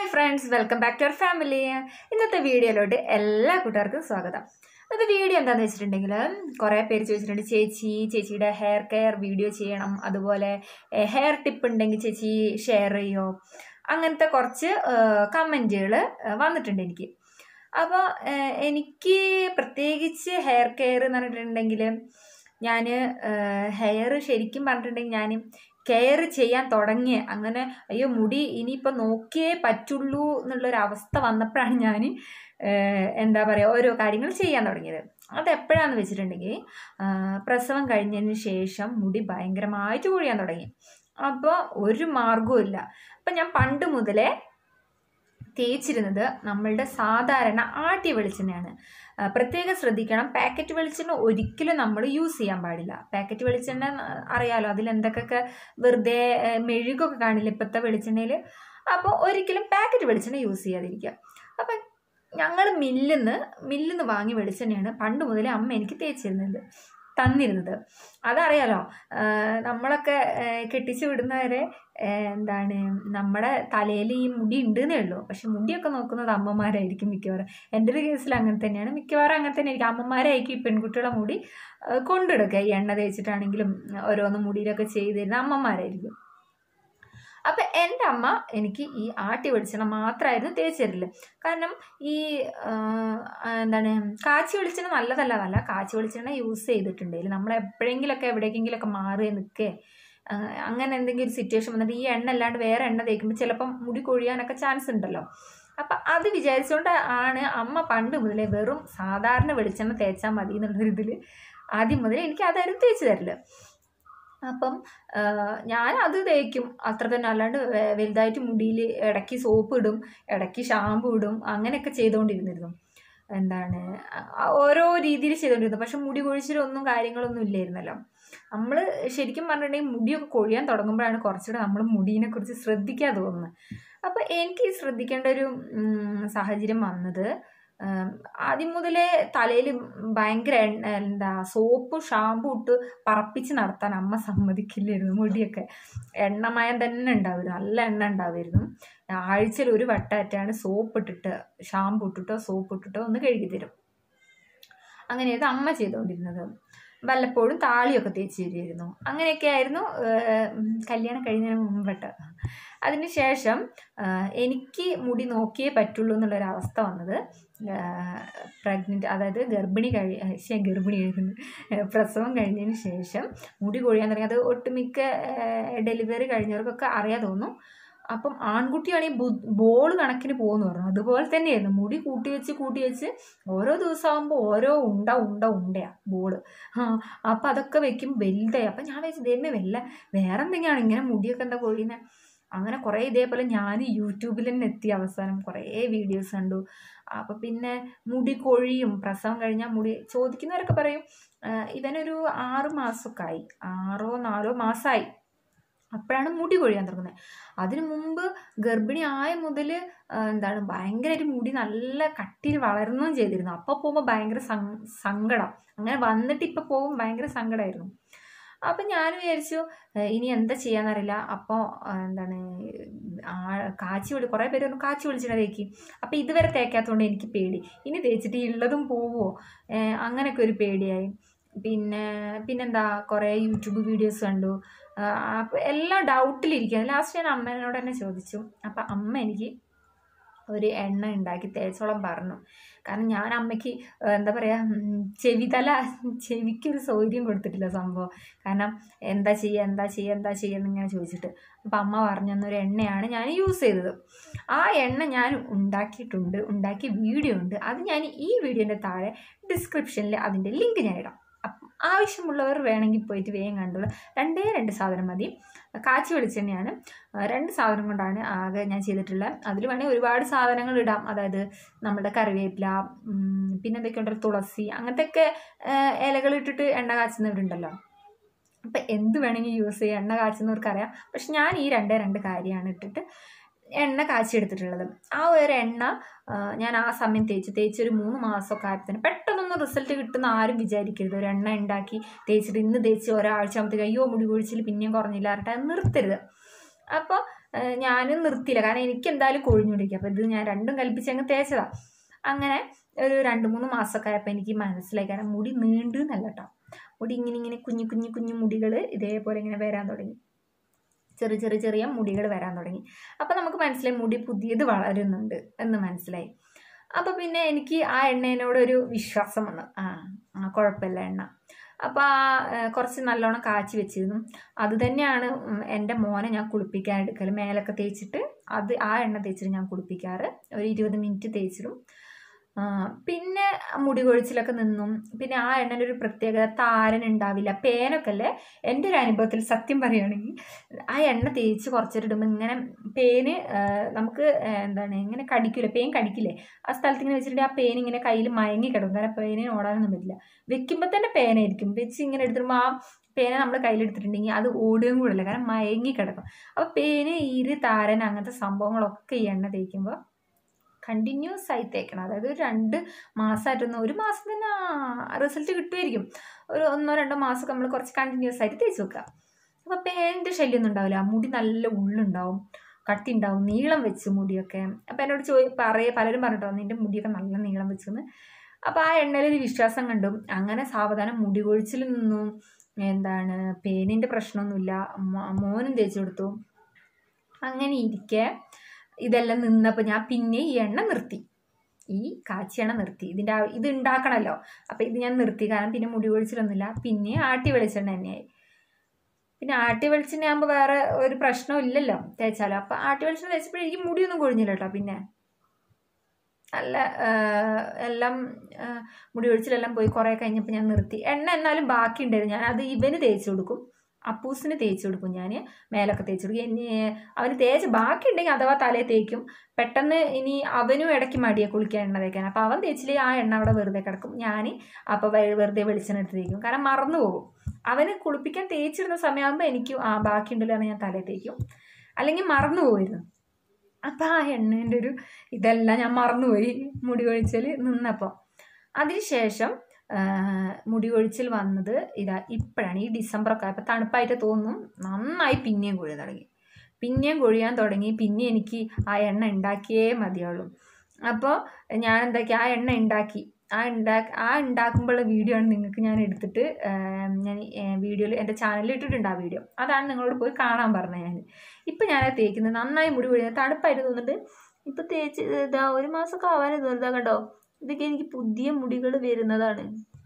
Friends welcome back to our family ഇന്നത്തെ വീഡിയോയിലോട്ട് എല്ലാ കൂട്ടുകാർക്കും സ്വാഗതം ഇന്നത്തെ വീഡിയോ എന്താണെന്ന് വെച്ചിട്ടുണ്ടെങ്കിൽ കുറേ പേര് ചോദിച്ചിട്ടുണ്ട് ചേച്ചി ചേച്ചിയുടെ ഹെയർ കെയർ വീഡിയോ ചെയ്യണം അതുപോലെ ഹെയർ ടിപ്പ് ഉണ്ടെങ്കിൽ ചേച്ചി ഷെയർ ചെയ്യോ അങ്ങനത്തെ കുറച്ച് കമൻറ്റുകൾ വന്നിട്ടുണ്ട് എനിക്ക് അപ്പോൾ എനിക്ക് പ്രത്യേകിച്ച് ഹെയർ കെയർ എന്ന് പറഞ്ഞിട്ടുണ്ടെങ്കിൽ ഞാൻ ഹെയർ ശരിക്കും പറഞ്ഞിട്ടുണ്ടെങ്കിൽ ഞാൻ കെയർ ചെയ്യാൻ തുടങ്ങിയ അങ്ങനെ അയ്യോ മുടി ഇനിയിപ്പോൾ നോക്കിയേ പറ്റുള്ളൂ എന്നുള്ളൊരവസ്ഥ വന്നപ്പോഴാണ് ഞാൻ എന്താ പറയുക ഓരോ കാര്യങ്ങൾ ചെയ്യാൻ തുടങ്ങിയത് അത് എപ്പോഴാന്ന് വെച്ചിട്ടുണ്ടെങ്കിൽ പ്രസവം കഴിഞ്ഞതിന് ശേഷം മുടി ഭയങ്കരമായിട്ട് കൊഴിയാൻ തുടങ്ങി അപ്പോൾ ഒരു മാർഗവും ഇല്ല അപ്പം ഞാൻ പണ്ട് മുതലേ തേച്ചിരുന്നത് നമ്മളുടെ സാധാരണ ആട്ടിയ വെളിച്ചെണ്ണയാണ് പ്രത്യേകം ശ്രദ്ധിക്കണം പാക്കറ്റ് വെളിച്ചെണ്ണ ഒരിക്കലും നമ്മൾ യൂസ് ചെയ്യാൻ പാടില്ല പാക്കറ്റ് വെളിച്ചെണ്ണ അറിയാലോ അതിൽ എന്തൊക്കെ വെറുതെ മെഴുകൊക്കെ കാണില്ല ഇപ്പോഴത്തെ വെളിച്ചെണ്ണയിൽ അപ്പോൾ ഒരിക്കലും പാക്കറ്റ് വെളിച്ചെണ്ണ യൂസ് ചെയ്യാതിരിക്കുക അപ്പം ഞങ്ങൾ മില്ലിന്ന് മില്ലിന്ന് വാങ്ങി വെളിച്ചെണ്ണയാണ് പണ്ട് മുതലേ അമ്മ എനിക്ക് തേച്ചിരുന്നത് തന്നിരുന്നത് അതറിയാലോ നമ്മളൊക്കെ കെട്ടിച്ചു വിടുന്നവരെ എന്താണ് നമ്മുടെ തലയിൽ ഈ മുടി ഉണ്ടെന്നേ ഉള്ളൂ പക്ഷെ മുടിയൊക്കെ നോക്കുന്നത് അമ്മമാരായിരിക്കും മിക്കവാറും എൻ്റെ ഒരു കേസിൽ അങ്ങനെ തന്നെയാണ് മിക്കവാറും അങ്ങനെ തന്നെ ആയിരിക്കും അമ്മമാരായിരിക്കും ഈ പെൺകുട്ടികളെ മുടി കൊണ്ടെടുക്കുക ഈ എണ്ണ തേച്ചിട്ടാണെങ്കിലും ഓരോന്ന് മുടിയിലൊക്കെ ചെയ്ത് തരുന്ന അമ്മമാരായിരിക്കും അപ്പം എൻ്റെ അമ്മ എനിക്ക് ഈ ആട്ടി വെളിച്ചെണ്ണ മാത്രമായിരുന്നു തേച്ച് തരില്ല കാരണം ഈ എന്താണ് കാച്ചി വെളിച്ചെണ്ണ നല്ലതല്ല നല്ല കാച്ചി വെളിച്ചെണ്ണ യൂസ് ചെയ്തിട്ടുണ്ടെങ്കിൽ നമ്മൾ എപ്പോഴെങ്കിലൊക്കെ എവിടേക്കെങ്കിലൊക്കെ മാറി നിൽക്കേ അങ്ങനെ എന്തെങ്കിലും ഒരു സിറ്റുവേഷൻ വന്നിട്ട് ഈ എണ്ണ അല്ലാണ്ട് വേറെ എണ്ണ തേക്കുമ്പോൾ ചിലപ്പം മുടി കൊഴിയാനൊക്കെ ചാൻസ് ഉണ്ടല്ലോ അപ്പം അത് വിചാരിച്ചുകൊണ്ട് ആണ് അമ്മ പണ്ട് മുതലേ വെറും സാധാരണ വെളിച്ചെണ്ണ തേച്ചാൽ മതി എന്നുള്ളൊരു ഇതിൽ ആദ്യം മുതലേ എനിക്ക് അതായിരുന്നു തേച്ച് തരല് അപ്പം ഞാൻ അത് തേക്കും അത്ര തന്നെ അല്ലാണ്ട് വലുതായിട്ട് മുടിയിൽ ഇടയ്ക്ക് സോപ്പ് ഇടും ഇടയ്ക്ക് ഷാമ്പു ഇടും അങ്ങനെയൊക്കെ ചെയ്തുകൊണ്ടിരുന്നിരുന്നു എന്താണ് ഓരോ രീതിയിൽ ചെയ്തുകൊണ്ടിരുന്നു പക്ഷെ മുടി കൊഴിച്ചിലൊന്നും കാര്യങ്ങളൊന്നും ഇല്ലായിരുന്നല്ലോ നമ്മൾ ശരിക്കും പറഞ്ഞിട്ടുണ്ടെങ്കിൽ മുടിയൊക്കെ കൊഴിയാൻ തുടങ്ങുമ്പോഴാണ് കുറച്ചുകൂടെ നമ്മൾ മുടീനെ കുറിച്ച് ശ്രദ്ധിക്കാൻ തോന്നുന്നത് അപ്പോൾ എനിക്ക് ശ്രദ്ധിക്കേണ്ട ഒരു സാഹചര്യം വന്നത് ആദ്യം മുതലേ തലയിൽ ഭയങ്കര എണ്ണ എന്താ സോപ്പ് ഷാമ്പു ഇട്ട് പറപ്പിച്ച് നടത്താൻ അമ്മ സമ്മതിക്കില്ലായിരുന്നു മുടിയൊക്കെ എണ്ണമയം തന്നെ ഉണ്ടാവുമായിരുന്നു നല്ല എണ്ണ ഉണ്ടാവുമായിരുന്നു ആഴ്ചയിൽ ഒരു വട്ടമായിട്ടാണ് സോപ്പ് ഇട്ടിട്ട് ഷാമ്പു ഇട്ടിട്ടോ സോപ്പ് ഇട്ടിട്ടോ ഒന്ന് കഴുകി തരും അങ്ങനെയായിരുന്നു അമ്മ ചെയ്തുകൊണ്ടിരുന്നത് വല്ലപ്പോഴും താളിയൊക്കെ തേച്ച് തരുമായിരുന്നു അങ്ങനെയൊക്കെ ആയിരുന്നു കല്യാണം കഴിയുന്നതിന് മുമ്പിട്ട് അതിന് ശേഷം എനിക്ക് മുടി നോക്കിയേ പറ്റുള്ളൂ എന്നുള്ളൊരവസ്ഥ വന്നത് പ്രഗ്നൻ്റ് അതായത് ഗർഭിണി കഴി ശേ ഗർഭിണി കഴിയുന്നു പ്രസവം കഴിഞ്ഞതിന് ശേഷം മുടി കൊഴിയാൻ തുടങ്ങി അത് ഒട്ടുമിക്ക ഡെലിവറി കഴിഞ്ഞവർക്കൊക്കെ അറിയാൻ തോന്നും അപ്പം ആൺകുട്ടിയാണെങ്കിൽ ബോൾ കണക്കിന് പോകുന്നു പറഞ്ഞു അതുപോലെ തന്നെയായിരുന്നു മുടി കൂട്ടി വെച്ച് കൂട്ടി വെച്ച് ഓരോ ദിവസമാകുമ്പോൾ ഓരോ ഉണ്ട ഉണ്ട ഉണ്ടയാ ബോള് അപ്പം അതൊക്കെ വെക്കും വലുതായി അപ്പം ഞാൻ വെച്ച് ദൈവമേ വല്ല വേറെ എന്തെങ്കിലാണ് ഇങ്ങനെ മുടിയൊക്കെ എന്താ കൊഴിയുന്നത് അങ്ങനെ കുറേ ഇതേപോലെ ഞാൻ യൂട്യൂബിൽ തന്നെ എത്തി അവസാനം കുറേ വീഡിയോസ് കണ്ടു അപ്പോൾ പിന്നെ മുടി കൊഴിയും പ്രസവം കഴിഞ്ഞാൽ മുടി ചോദിക്കുന്നവരൊക്കെ പറയും ഇവനൊരു ആറ് മാസമൊക്കെ ആയി ആറോ നാലോ മാസമായി അപ്പോഴാണ് മുടി കൊഴിയാൻ തുടങ്ങുന്നത് അതിനു മുമ്പ് ഗർഭിണി ആയ മുതൽ എന്താണ് ഭയങ്കരമായിട്ട് മുടി നല്ല കട്ടിയിൽ വളർന്നുകയും ചെയ്തിരുന്നു അപ്പോൾ പോകുമ്പോൾ ഭയങ്കര സങ്കടം അങ്ങനെ വന്നിട്ട് ഇപ്പോൾ പോകും ഭയങ്കര സങ്കടമായിരുന്നു അപ്പം ഞാൻ വിചാരിച്ചു ഇനി എന്താ ചെയ്യാന്നറിയില്ല അപ്പോൾ എന്താണ് കാച്ചി വിളി കുറേ പേര് പറഞ്ഞു കാച്ചി വിളിച്ചിട്ട് തേക്കി അപ്പോൾ ഇതുവരെ തേക്കാത്തതുകൊണ്ട് എനിക്ക് പേടി ഇനി തേച്ചിട്ട് ഉള്ളതും പോവുമോ അങ്ങനെയൊക്കെ ഒരു പേടിയായി പിന്നെ പിന്നെന്താ കുറേ യൂട്യൂബ് വീഡിയോസ് കണ്ടു അപ്പോൾ എല്ലാം ഡൗട്ടിലിരിക്കുക ലാസ്റ്റ് ഞാൻ അമ്മേനോട് തന്നെ ചോദിച്ചു അപ്പം അമ്മ എനിക്ക് ഒരു എണ്ണ ഉണ്ടാക്കി തേച്ചോളം പറഞ്ഞു കാരണം ഞാൻ അമ്മയ്ക്ക് എന്താ പറയുക ചെവിതല ചെവിക്കൊരു സൗകര്യം കൊടുത്തിട്ടില്ല സംഭവം കാരണം എന്താ ചെയ്യുക എന്താ ചെയ്യുക എന്താ ചെയ്യുക എന്നിങ്ങനെ ചോദിച്ചിട്ട് അപ്പം അമ്മ പറഞ്ഞു തന്നൊരു എണ്ണയാണ് ഞാൻ യൂസ് ചെയ്തത് ആ എണ്ണ ഞാൻ ഉണ്ടാക്കിയിട്ടുണ്ട് ഉണ്ടാക്കിയ വീഡിയോ ഉണ്ട് അത് ഞാൻ ഈ വീഡിയോൻ്റെ താഴെ ഡിസ്ക്രിപ്ഷനിൽ അതിൻ്റെ ലിങ്ക് ഞാൻ ഇടാം ആവശ്യമുള്ളവർ വേണമെങ്കിൽ പോയിട്ട് വേഗം കണ്ടോളൂ രണ്ടേ രണ്ട് സാധനം മതി കാച്ചി വെളിച്ചെണ്ണയാണ് രണ്ട് സാധനം കൊണ്ടാണ് ആകെ ഞാൻ ചെയ്തിട്ടുള്ളത് അതിൽ വേണമെങ്കിൽ ഒരുപാട് സാധനങ്ങൾ ഇടാം അതായത് നമ്മുടെ കറിവേപ്പില പിന്നെ എന്തൊക്കെയുണ്ടല്ലോ തുളസി അങ്ങനത്തെയൊക്കെ ഇലകൾ ഇട്ടിട്ട് എണ്ണ കാച്ചുന്നവരുണ്ടല്ലോ അപ്പം എന്ത് വേണമെങ്കിൽ യൂസ് ചെയ്യാം എണ്ണ കാച്ചുന്നവർക്കറിയാം പക്ഷെ ഞാൻ ഈ രണ്ടേ രണ്ട് കാര്യമാണ് ഇട്ടിട്ട് എണ്ണ കാച്ചിയെടുത്തിട്ടുള്ളത് ആ ഒരു എണ്ണ ഞാൻ ആ സമയം തേച്ച് തേച്ച് ഒരു മൂന്ന് മാസമൊക്കെ ആയപ്പോഴത്തേന് പെട്ടെന്നൊന്നും റിസൾട്ട് കിട്ടുന്ന ആരും വിചാരിക്കരുത് ഒരു എണ്ണ ഉണ്ടാക്കി തേച്ചിട്ട് ഇന്ന് തേച്ച് ഒരാഴ്ച ആകുമ്പോഴത്തേക്ക് അയ്യോ മുടി കൊഴിച്ചിൽ പിന്നെയും കുറഞ്ഞില്ല പറഞ്ഞിട്ട് അത് നിർത്തരുത് അപ്പോൾ ഞാനും നിർത്തിയില്ല കാരണം എനിക്ക് എന്തായാലും കൊഴിഞ്ഞുകൊണ്ടിരിക്കും അപ്പോൾ ഇത് ഞാൻ രണ്ടും കൽപ്പിച്ച് അങ്ങ് തേച്ചതാ അങ്ങനെ ഒരു രണ്ട് മൂന്ന് മാസമൊക്കെ ആയപ്പോൾ എനിക്ക് മനസ്സിലായി കാരണം മുടി നീണ്ടു എന്നല്ല കേട്ടോ മുടി ഇങ്ങനെ ഇങ്ങനെ കുഞ്ഞു കുഞ്ഞു കുഞ്ഞു മുടികൾ ഇതേപോലെ ഇങ്ങനെ വരാൻ തുടങ്ങി ചെറിയ ചെറിയ ചെറിയ മുടികൾ വരാൻ തുടങ്ങി അപ്പോൾ നമുക്ക് മനസ്സിലായി മുടി പുതിയത് വളരുന്നുണ്ട് എന്ന് മനസ്സിലായി അപ്പോൾ പിന്നെ എനിക്ക് ആ എണ്ണേനോട് ഒരു വിശ്വാസം വന്നു ആ ആ കുഴപ്പമില്ല എണ്ണ അപ്പോൾ ആ ഏഹ്, കുറച്ച് നല്ലോണം കാച്ചി വെച്ചിരുന്നു അത് തന്നെയാണ് ഉം, എൻ്റെ മോനെ ഞാൻ കുളിപ്പിക്കാൻ എടുക്കൽ മേലൊക്കെ തേച്ചിട്ട് അത് ആ എണ്ണ തേച്ചിട്ട് ഞാൻ കുളിപ്പിക്കാറ് ഒരു ഇരുപത് മിനിറ്റ് തേച്ചിടും ആ, പിന്നെ മുടി കൊഴിച്ചിലൊക്കെ നിന്നും പിന്നെ ആ എണ്ണൻ്റെ ഒരു പ്രത്യേകത താരൻ ഉണ്ടാവില്ല പേനൊക്കെ അല്ലേ എൻ്റെ ഒരു അനുഭവത്തിൽ സത്യം പറയുകയാണെങ്കിൽ ആ എണ്ണ തേച്ച് കുറച്ചിടുമ്പോൾ ഇങ്ങനെ പേന് ആ, നമുക്ക് ആ, എന്താണ് ഇങ്ങനെ കടിക്കില്ല പേൻ കടിക്കില്ലേ ആ സ്ഥലത്ത് ഇങ്ങനെ വെച്ചിട്ടുണ്ടെങ്കിൽ ആ പേൻ ഇങ്ങനെ കയ്യിൽ മയങ്ങി കിടക്കും കാരണം പേനിന് ഓടാനൊന്നും പറ്റില്ല വെക്കുമ്പോൾ തന്നെ പേനായിരിക്കും വെച്ച് ഇങ്ങനെ എടുത്തിടുമ്പോൾ ആ പേന നമ്മൾ കയ്യിലെടുത്തിട്ടുണ്ടെങ്കിൽ അത് ഓടുകയും കൂടില്ല കാരണം മയങ്ങി കിടക്കും അപ്പോൾ പേന് ഈര് താരൻ അങ്ങനത്തെ സംഭവങ്ങളൊക്കെ ഈ എണ്ണ തേക്കുമ്പോൾ കണ്ടിന്യൂസ് ആയി തേക്കണം അതായത് ഒരു രണ്ട് മാസമായിട്ടൊന്നും ഒരു മാസം തന്നെ റിസൾട്ട് കിട്ടുമായിരിക്കും ഒരു ഒന്നോ രണ്ടോ മാസമൊക്കെ നമ്മൾ കുറച്ച് കണ്ടിന്യൂസ് ആയിട്ട് തേച്ച് വെക്കുക അപ്പോൾ പേനിൻ്റെ ശല്യമൊന്നും ഉണ്ടാവില്ല മുടി നല്ല ഉള്ളുണ്ടാവും കട്ടി ഉണ്ടാവും നീളം വെച്ച് മുടിയൊക്കെ അപ്പോൾ എന്നോട് ചോദി പറയ പലരും പറഞ്ഞിട്ടോ നിൻ്റെ മുടിയൊക്കെ നല്ല നീളം വെച്ചെന്ന് അപ്പോൾ ആ എണ്ണയിൽ ഒരു വിശ്വാസം കണ്ടു അങ്ങനെ സാവധാനം മുടി കൊഴിച്ചിൽ നിന്നും എന്താണ് പേനിൻ്റെ പ്രശ്നമൊന്നുമില്ല മോ- മോനും തേച്ച് കൊടുത്തു അങ്ങനെ ഇരിക്കെ ഇതെല്ലാം നിന്നപ്പോൾ ഞാൻ പിന്നെ ഈ എണ്ണ നിർത്തി ഈ കാച്ചി എണ്ണ നിർത്തി ഇതിൻ്റെ ആ- ഇത് ഉണ്ടാക്കണമല്ലോ അപ്പോൾ ഇത് ഞാൻ നിർത്തി കാരണം പിന്നെ മുടി കൊഴിച്ചിലൊന്നുമില്ല പിന്നെ ആട്ടി വെളിച്ചെണ്ണ തന്നെയായി പിന്നെ ആട്ടി വെളിച്ചെണ്ണ ആകുമ്പോൾ വേറെ ഒരു പ്രശ്നവും ഇല്ലല്ലോ തേച്ചാലോ അപ്പോൾ ആട്ടി വെളിച്ചെണ്ണ തേച്ചപ്പോൾ എനിക്ക് മുടിയൊന്നും കൊഴിഞ്ഞില്ല കേട്ടോ പിന്നെ നല്ല ആ, എല്ലാം ആ, മുടി ഒഴിച്ചിലെല്ലാം പോയി കുറേ കഴിഞ്ഞപ്പോൾ ഞാൻ നിർത്തി എണ്ണ എന്നാലും ബാക്കി ഉണ്ടായിരുന്നു ഞാൻ അത് ഇവന് തേച്ച് കൊടുക്കും അപ്പൂസിന് തേച്ച് കൊടുക്കും ഞാൻ മേലൊക്കെ തേച്ച് കൊടുക്കും ഇനി അവന് തേച്ച് ബാക്കി ഉണ്ടെങ്കിൽ അഥവാ തലയിൽ തേക്കും പെട്ടെന്ന് ഇനി അവനും ഇടയ്ക്ക് മടിയെ കുളിക്കാൻ എണ്ണ തേക്കാൻ അപ്പോൾ അവൻ തേച്ചില്ലെങ്കിൽ ആ എണ്ണ അവിടെ വെറുതെ കിടക്കും ഞാൻ അപ്പോൾ വെറുതെ വെളിച്ചെണ്ണ എടുത്ത് തേക്കും കാരണം മറന്നു പോകും അവന് കുളിപ്പിക്കാൻ തേച്ചിടുന്ന സമയമാകുമ്പോൾ എനിക്ക് ആ ബാക്കിയുണ്ടല്ലോ എന്ന് ഞാൻ തലയിൽ തേക്കും അല്ലെങ്കിൽ മറന്നു പോയിരുന്നു അപ്പം ആ എണ്ണേൻ്റെ ഒരു ഇതെല്ലാം ഞാൻ മറന്നുപോയി മുടി കൊഴിച്ചൽ നിന്നപ്പോൾ അതിനുശേഷം ആ, മുടി കൊഴിച്ചിൽ വന്നത് ഇതാ ഇപ്പോഴാണ് ഈ ഡിസംബറൊക്കെ ആയപ്പോൾ തണുപ്പായിട്ട് തോന്നും നന്നായി പിന്നെയും കൊഴിയാൻ തുടങ്ങി പിന്നെയും കൊഴിയാൻ തുടങ്ങി പിന്നെ എനിക്ക് ആ എണ്ണ ഉണ്ടാക്കിയേ മതിയുള്ളൂ അപ്പോൾ ഞാൻ എന്താക്കി ആ എണ്ണ ഉണ്ടാക്കി ആ ഉണ്ടാക്കി ആ ഉണ്ടാക്കുമ്പോഴുള്ള വീഡിയോ ആണ് നിങ്ങൾക്ക് ഞാൻ എടുത്തിട്ട് ആ, ഞാൻ വീഡിയോയിൽ എൻ്റെ ചാനലിൽ ഇട്ടിട്ടുണ്ട് ആ വീഡിയോ അതാണ് നിങ്ങളോട് പോയി കാണാൻ പറഞ്ഞത് ഞാൻ ഇപ്പം ഞാനത് തേക്കുന്നത് നന്നായി മുടി കൊഴിയുന്നത് തണുപ്പായിട്ട് തോന്നുന്നുണ്ട് ഇപ്പം തേച്ച് ഇതാ ഒരു മാസമൊക്കെ ആവാൻ തോന്നുന്നതാ കണ്ടോ ഇതൊക്കെ എനിക്ക് പുതിയ മുടികൾ വരുന്നതാണ്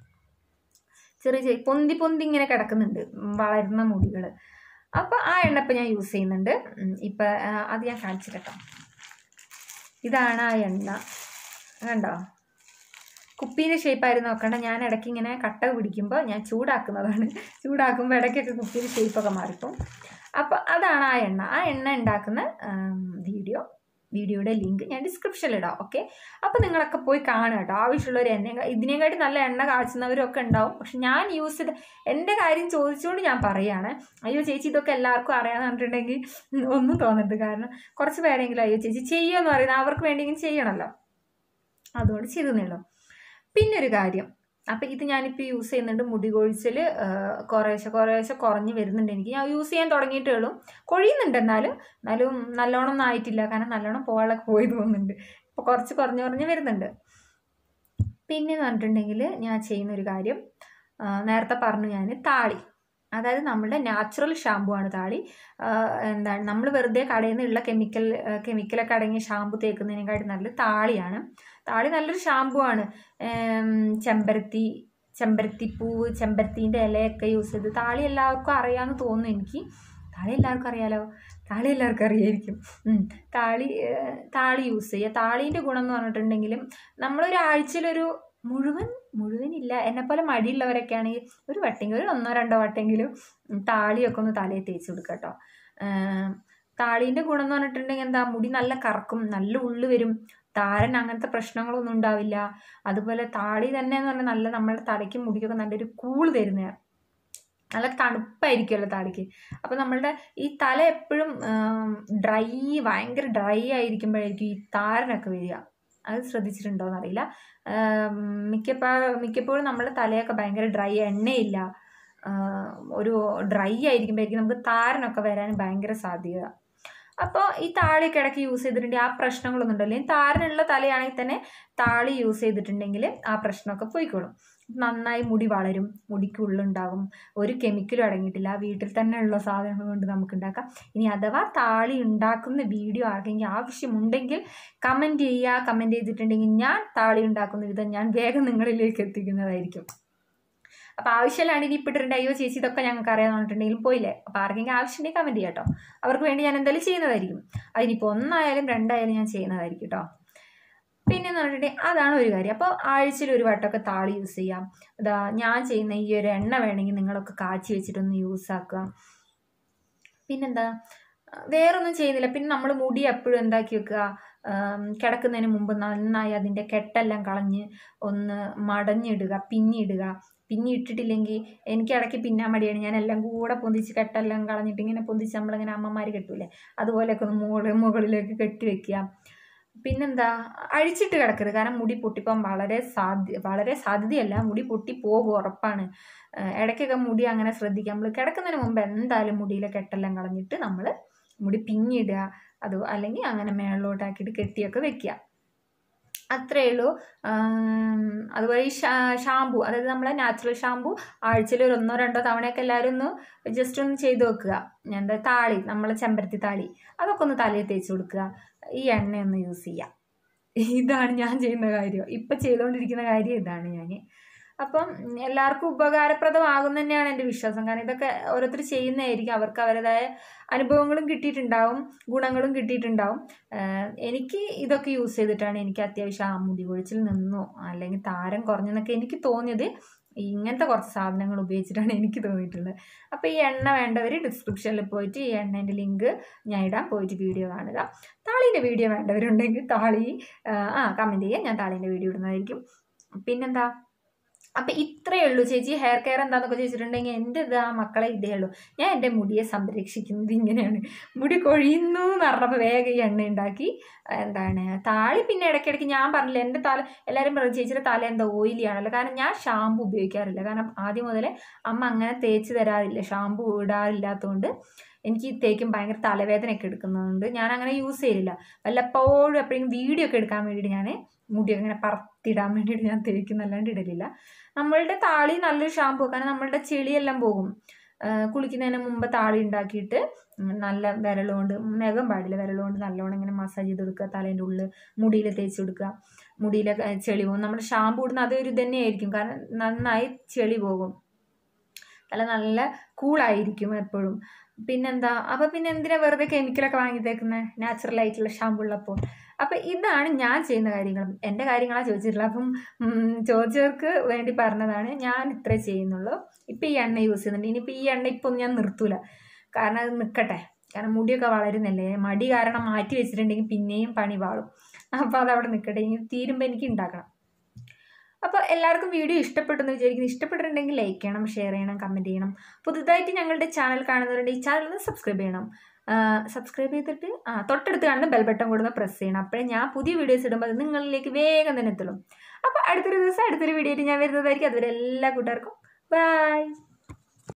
ചെറിയ ചെറിയ പൊന്തി പൊന്തി ഇങ്ങനെ കിടക്കുന്നുണ്ട് ഉം, വളരുന്ന മുടികൾ അപ്പോൾ ആ എണ്ണ ഇപ്പം ഞാൻ യൂസ് ചെയ്യുന്നുണ്ട് ഉം, ഇപ്പം ആ, അത് ഞാൻ കാണിച്ചിട്ടോ ഇതാണ് ആ എണ്ണ കണ്ടോ കുപ്പീൻ്റെ ഷേപ്പായിരുന്നു നോക്കണ്ട ഞാൻ ഇടയ്ക്ക് ഇങ്ങനെ കട്ട പിടിക്കുമ്പോൾ ഞാൻ ചൂടാക്കുന്നതാണ് ചൂടാക്കുമ്പോൾ ഇടയ്ക്കൊക്കെ കുപ്പീൻ്റെ ഷേപ്പൊക്കെ മാറിപ്പോവും അപ്പോൾ അതാണ് ആ എണ്ണ ആ എണ്ണ ഉണ്ടാക്കുന്ന ആം, വീഡിയോ വീഡിയോയുടെ ലിങ്ക് ഞാൻ ഡിസ്ക്രിപ്ഷനിൽ ഇടാം ഓക്കെ അപ്പോൾ നിങ്ങളൊക്കെ പോയി കാണുക കേട്ടോ ആവശ്യമുള്ളവർ എന്നെ ഇതിനെക്കാട്ടി നല്ല എണ്ണ കാച്ചുന്നവരൊക്കെ ഉണ്ടാവും പക്ഷെ ഞാൻ യൂസ് ചെയ്ത എൻ്റെ കാര്യം ചോദിച്ചുകൊണ്ട് ഞാൻ പറയുകയാണ് അയ്യോ ചേച്ചി ഇതൊക്കെ എല്ലാവർക്കും അറിയാമെന്ന് പറഞ്ഞിട്ടുണ്ടെങ്കിൽ ഒന്നും തോന്നരുത് കാരണം കുറച്ച് പേരെങ്കിലും അയ്യോ ചേച്ചി ചെയ്യുമെന്ന് പറയുന്നത് അവർക്ക് വേണ്ടിയെങ്കിലും ചെയ്യണമല്ലോ അതുകൊണ്ട് ചെയ്തെന്നുള്ളൂ പിന്നെ ഒരു കാര്യം അപ്പം ഇത് ഞാനിപ്പോൾ യൂസ് ചെയ്യുന്നുണ്ട് മുടി കൊഴിച്ചിൽ കുറേശ്ശെ കുറേശ്ശെ കുറഞ്ഞ് വരുന്നുണ്ട് എനിക്ക് ഞാൻ യൂസ് ചെയ്യാൻ തുടങ്ങിയിട്ടേ ഉള്ളൂ കൊഴിയുന്നുണ്ട് എന്നാലും എന്നാലും നല്ലോണം ഒന്നും ആയിട്ടില്ല കാരണം നല്ലോണം പോകാനൊക്കെ പോയി തോന്നുന്നുണ്ട് ഇപ്പോൾ കുറച്ച് കുറഞ്ഞ് കുറഞ്ഞ് വരുന്നുണ്ട് പിന്നെ എന്ന് പറഞ്ഞിട്ടുണ്ടെങ്കിൽ ഞാൻ ചെയ്യുന്ന ഒരു കാര്യം ആ, നേരത്തെ പറഞ്ഞു ഞാൻ താളി അതായത് നമ്മുടെ നാച്ചുറൽ ഷാമ്പു ആണ് താളി ആ, എന്താണ് നമ്മൾ വെറുതെ കടയിൽ നിന്നുള്ള കെമിക്കൽ കെമിക്കലൊക്കെ അടങ്ങിയ ഷാമ്പു തേക്കുന്നതിനെക്കാട്ടി നല്ലത് താളിയാണ് താളി നല്ലൊരു ഷാമ്പു ആണ് ഏം, ചെമ്പരത്തി ചെമ്പരത്തിപ്പൂവ് ചെമ്പരത്തീൻ്റെ ഇലയൊക്കെ യൂസ് ചെയ്ത് താളി എല്ലാവർക്കും അറിയാമെന്ന് തോന്നുന്നു എനിക്ക് താളി എല്ലാവർക്കും അറിയാലോ താളി എല്ലാവർക്കും അറിയായിരിക്കും ഉം. താളി ഏഹ്, താളി യൂസ് ചെയ്യുക താളീൻ്റെ ഗുണം എന്ന് പറഞ്ഞിട്ടുണ്ടെങ്കിലും നമ്മളൊരാഴ്ചയിലൊരു മുഴുവൻ മുഴുവനില്ല എന്നെപ്പോലെ മടിയുള്ളവരൊക്കെ ആണെങ്കിൽ ഒരു വട്ടെങ്കിലും ഒരു ഒന്നോ രണ്ടോ വട്ടെങ്കിലും ഉം, താളിയൊക്കെ ഒന്ന് തലയിൽ തേച്ച് കൊടുക്കുക കേട്ടോ താളീൻ്റെ ഗുണം എന്ന് പറഞ്ഞിട്ടുണ്ടെങ്കിൽ എന്താ മുടി നല്ല കറക്കും നല്ല ഉള്ളു വരും താരൻ അങ്ങനത്തെ പ്രശ്നങ്ങളൊന്നും ഉണ്ടാവില്ല അതുപോലെ താളി തന്നെ എന്ന് പറഞ്ഞാൽ നല്ല നമ്മുടെ തലയ്ക്കും മുടിക്കൊക്കെ നല്ലൊരു കൂള് തരുന്നതാണ് നല്ല തണുപ്പായിരിക്കുമല്ലോ താടിക്ക് അപ്പോൾ നമ്മളുടെ ഈ തല എപ്പോഴും ഡ്രൈ ഭയങ്കര ഡ്രൈ ആയിരിക്കുമ്പോഴായിരിക്കും ഈ താരനൊക്കെ വരിക അത് ശ്രദ്ധിച്ചിട്ടുണ്ടോയെന്ന് അറിയില്ല മിക്കപ്പോഴും മിക്കപ്പോഴും നമ്മുടെ തലയൊക്കെ ഭയങ്കര ഡ്രൈ എണ്ണയില്ല ആഹ് ഒരു ഡ്രൈ ആയിരിക്കുമ്പോഴായിരിക്കും നമുക്ക് താരനൊക്കെ വരാൻ ഭയങ്കര സാധ്യത അപ്പോൾ ഈ താളിയൊക്കെ ഇടയ്ക്ക് യൂസ് ചെയ്തിട്ടുണ്ടെങ്കിൽ ആ പ്രശ്നങ്ങളൊന്നും ഉണ്ടല്ലോ ഈ താരനുള്ള തലയാണെങ്കിൽ തന്നെ താളി യൂസ് ചെയ്തിട്ടുണ്ടെങ്കിൽ ആ പ്രശ്നമൊക്കെ പോയിക്കോളും നന്നായി മുടി വളരും മുടിക്കുള്ളുണ്ടാകും ഒരു കെമിക്കലും അടങ്ങിയിട്ടില്ല വീട്ടിൽ തന്നെ ഉള്ള സാധനങ്ങൾ കൊണ്ട് നമുക്ക് ഉണ്ടാക്കാം ഇനി അഥവാ താളി ഉണ്ടാക്കുന്ന വീഡിയോ ആർക്കെങ്കിൽ ആവശ്യമുണ്ടെങ്കിൽ കമൻറ്റ് ചെയ്യുക കമൻറ്റ് ചെയ്തിട്ടുണ്ടെങ്കിൽ ഞാൻ താളി ഉണ്ടാക്കുന്ന വിധം ഞാൻ വേഗം നിങ്ങളിലേക്ക് എത്തിക്കുന്നതായിരിക്കും അപ്പോൾ ആവശ്യമില്ലാണ്ട് ഇനി ഇപ്പിട്ടിട്ടുണ്ട് അയ്യോ ചേച്ചി ഇതൊക്കെ ഞങ്ങൾക്ക് അറിയാമെന്ന് പറഞ്ഞിട്ടുണ്ടെങ്കിലും പോയില്ലേ അപ്പോൾ ആർക്കെങ്കിലും ആവശ്യമുണ്ടെങ്കിൽ കമൻറ്റ് ചെയ്യാം കേട്ടോ അവർക്ക് വേണ്ടി ഞാൻ എന്തായാലും ചെയ്യുന്നതായിരിക്കും അതിനിപ്പോൾ ഒന്നായാലും രണ്ടായാലും ഞാൻ ചെയ്യുന്നതായിരിക്കും കേട്ടോ പിന്നെ എന്ന് പറഞ്ഞിട്ടുണ്ടെങ്കിൽ അതാണ് ഒരു കാര്യം അപ്പോൾ ആഴ്ചയിൽ ഒരു വട്ടമൊക്കെ താളി യൂസ് ചെയ്യാം അതാ ഞാൻ ചെയ്യുന്ന ഈ ഒരു എണ്ണ വേണമെങ്കിൽ നിങ്ങളൊക്കെ കാച്ചി വെച്ചിട്ടൊന്ന് യൂസ് ആക്കുക പിന്നെന്താ വേറൊന്നും ചെയ്യുന്നില്ല പിന്നെ നമ്മൾ മുടി എപ്പോഴും എന്താക്കി വെക്കുക കിടക്കുന്നതിന് മുമ്പ് നന്നായി അതിൻ്റെ കെട്ടെല്ലാം കളഞ്ഞ് ഒന്ന് മടഞ്ഞിടുക പിന്നിടുക പിന്നി ഇട്ടിട്ടില്ലെങ്കിൽ എനിക്ക് ഇടയ്ക്ക് പിന്നാൻ മടിയാണ് ഞാൻ എല്ലാം കൂടെ പൊന്തിച്ച് കെട്ടെല്ലാം കളഞ്ഞിട്ട് ഇങ്ങനെ പൊന്തിച്ച് നമ്മളിങ്ങനെ അമ്മമാർ കെട്ടൂലേ അതുപോലെയൊക്കെ ഒന്ന് മുകളിൽ മുകളിലേക്ക് കെട്ടി വെക്കുക പിന്നെന്താ അഴിച്ചിട്ട് കിടക്കരുത് കാരണം മുടി പൊട്ടിപ്പോകാൻ വളരെ സാധ്യ വളരെ സാധ്യതയല്ല മുടി പൊട്ടി പോകും ഉറപ്പാണ് ഇടയ്ക്കൊക്കെ മുടി അങ്ങനെ ശ്രദ്ധിക്കുക നമ്മൾ കിടക്കുന്നതിന് മുമ്പ് എന്തായാലും മുടിയിലെ കെട്ടെല്ലാം കളഞ്ഞിട്ട് നമ്മൾ മുടി പിന്നിടുക അത് അല്ലെങ്കിൽ അങ്ങനെ മേളിലോട്ടാക്കിയിട്ട് കെട്ടിയൊക്കെ വെക്കുക അത്രയേ ഉള്ളൂ അതുപോലെ ഈ ഷാമ്പു അതായത് നമ്മളെ നാച്ചുറൽ ഷാമ്പു ആഴ്ചയിൽ ഒരു ഒന്നോ രണ്ടോ തവണയൊക്കെ എല്ലാവരും ഒന്ന് ജസ്റ്റ് ഒന്ന് ചെയ്ത് വെക്കുക എന്താ താളി നമ്മളെ ചെമ്പരത്തി താളി അതൊക്കെ ഒന്ന് തലയിൽ തേച്ച് കൊടുക്കുക ഈ എണ്ണയൊന്ന് യൂസ് ചെയ്യുക ഇതാണ് ഞാൻ ചെയ്യുന്ന കാര്യം ഇപ്പം ചെയ്തുകൊണ്ടിരിക്കുന്ന കാര്യം ഇതാണ് ഞാൻ അപ്പം എല്ലാവർക്കും ഉപകാരപ്രദമാകും തന്നെയാണ് എൻ്റെ വിശ്വാസം കാരണം ഇതൊക്കെ ഓരോരുത്തർ ചെയ്യുന്നതായിരിക്കും അവർക്ക് അവരുടേതായ അനുഭവങ്ങളും കിട്ടിയിട്ടുണ്ടാവും ഗുണങ്ങളും കിട്ടിയിട്ടുണ്ടാവും എനിക്ക് ഇതൊക്കെ യൂസ് ചെയ്തിട്ടാണ് എനിക്ക് അത്യാവശ്യം ആ മുടി കൊഴിച്ചിൽ നിന്നോ അല്ലെങ്കിൽ താരം കുറഞ്ഞെന്നൊക്കെ എനിക്ക് തോന്നിയത് ഇങ്ങനത്തെ കുറച്ച് സാധനങ്ങൾ ഉപയോഗിച്ചിട്ടാണ് എനിക്ക് തോന്നിയിട്ടുള്ളത് അപ്പോൾ ഈ എണ്ണ വേണ്ടവർ ഡിസ്ക്രിപ്ഷനിൽ പോയിട്ട് ഈ എണ്ണേൻ്റെ ലിങ്ക് ഞാൻ ഇടാം പോയിട്ട് വീഡിയോ കാണുക താളീൻ്റെ വീഡിയോ വേണ്ടവരുണ്ടെങ്കിൽ താളി ആ കമൻറ്റ് ചെയ്യുക ഞാൻ താളീൻ്റെ വീഡിയോ ഇടുന്നതായിരിക്കും പിന്നെന്താ അപ്പം ഇത്രയേ ഉള്ളൂ ചേച്ചി ഹെയർ കെയർ എന്താണെന്നൊക്കെ ചോദിച്ചിട്ടുണ്ടെങ്കിൽ എൻ്റെ ഇതാ മക്കളെ ഇതേ ഉള്ളൂ ഞാൻ എൻ്റെ മുടിയെ സംരക്ഷിക്കുന്നത് ഇങ്ങനെയാണ് മുടി കൊഴിയുന്നു എന്ന് പറഞ്ഞപ്പോൾ വേഗം ഈ എണ്ണ ഉണ്ടാക്കി എന്താണ് താളി പിന്നെ ഇടയ്ക്കിടയ്ക്ക് ഞാൻ പറഞ്ഞില്ല എൻ്റെ തല എല്ലാവരും പറയും ചേച്ചിയുടെ തല എന്താ ഓയിലി ആണല്ലോ കാരണം ഞാൻ ഷാമ്പു ഉപയോഗിക്കാറില്ല കാരണം ആദ്യം മുതലേ അമ്മ അങ്ങനെ തേച്ച് തരാറില്ല ഷാമ്പു ഇടാറില്ലാത്തതുകൊണ്ട് എനിക്ക് തേക്കും ഭയങ്കര തലവേദനയൊക്കെ എടുക്കുന്നതുകൊണ്ട് ഞാൻ അങ്ങനെ യൂസ് ചെയ്തില്ല വല്ലപ്പോഴും എപ്പോഴെങ്കിലും വീഡിയോ ഒക്കെ എടുക്കാൻ വേണ്ടിയിട്ട് ഞാൻ മുടിയൊക്കെ ഇങ്ങനെ പറത്തിടാൻ വേണ്ടിയിട്ട് ഞാൻ തേക്കുന്നല്ലാണ്ട് ഇടലില്ല നമ്മളുടെ താളി നല്ലൊരു ഷാമ്പു കാരണം നമ്മളുടെ ചെളിയെല്ലാം പോകും കുളിക്കുന്നതിന് മുമ്പ് താളി ഉണ്ടാക്കിയിട്ട് നല്ല വിരലുകൊണ്ട് നഖം പാടില്ല വിരലുകൊണ്ട് നല്ലോണം ഇങ്ങനെ മസാജ് ചെയ്ത് കൊടുക്കുക തലേൻ്റെ ഉള്ളിൽ മുടിയിൽ തേച്ച് കൊടുക്കുക മുടിയിലെ ചെളി പോകും നമ്മുടെ ഷാമ്പു ഇടുന്ന അതൊരു തന്നെയായിരിക്കും കാരണം നന്നായി ചെളി പോകും തല നല്ല കൂളായിരിക്കും എപ്പോഴും പിന്നെന്താ അപ്പോൾ പിന്നെ എന്തിനാ വെറുതെ കെമിക്കലൊക്കെ വാങ്ങി തേക്കുന്നത് നാച്ചുറൽ ആയിട്ടുള്ള ഷാമ്പു ഉള്ളപ്പോൾ അപ്പം ഇതാണ് ഞാൻ ചെയ്യുന്ന കാര്യങ്ങൾ എൻ്റെ കാര്യങ്ങളാണ് ചോദിച്ചിട്ടുള്ളത് അപ്പം ചോദിച്ചവർക്ക് വേണ്ടി പറഞ്ഞതാണ് ഞാൻ ഇത്രേ ചെയ്യുന്നുള്ളൂ ഇപ്പം ഈ എണ്ണ യൂസ് ചെയ്യുന്നുണ്ട് ഇനിയിപ്പോൾ ഈ എണ്ണ ഇപ്പം ഞാൻ നിർത്തൂല കാരണം അത് നിൽക്കട്ടെ കാരണം മുടിയൊക്കെ വളരുന്നല്ലേ മടി കാരണം മാറ്റി വെച്ചിട്ടുണ്ടെങ്കിൽ പിന്നെയും പണി പാളും അപ്പോൾ അതവിടെ നിൽക്കട്ടെ ഇനി തീരുമ്പോൾ എനിക്ക് ഉണ്ടാക്കണം അപ്പോൾ എല്ലാവർക്കും വീഡിയോ ഇഷ്ടപ്പെട്ടെന്ന് വിചാരിക്കുന്നു ഇഷ്ടപ്പെട്ടിട്ടുണ്ടെങ്കിൽ ലൈക്ക് ചെയ്യണം ഷെയർ ചെയ്യണം കമൻറ്റ് ചെയ്യണം പുതുതായിട്ട് ഞങ്ങളുടെ ചാനൽ കാണുന്നവരുണ്ട് ഈ ചാനൽ ഒന്ന് സബ്സ്ക്രൈബ് ചെയ്യണം സബ്സ്ക്രൈബ് ചെയ്തിട്ട് ആ തൊട്ടടുത്ത് കാണുന്ന ബെൽ ബട്ടൺ കൂടെ ഒന്ന് പ്രസ് ചെയ്യണം അപ്പോഴേ ഞാൻ പുതിയ വീഡിയോസ് ഇടുമ്പോൾ അത് നിങ്ങളിലേക്ക് വേഗം തന്നെ എത്തുള്ളൂ അപ്പോൾ അടുത്തൊരു ദിവസം അടുത്തൊരു വീഡിയോ ഞാൻ വരുന്നതായിരിക്കും അതുവരെ എല്ലാ കൂട്ടുകാർക്കും ബൈ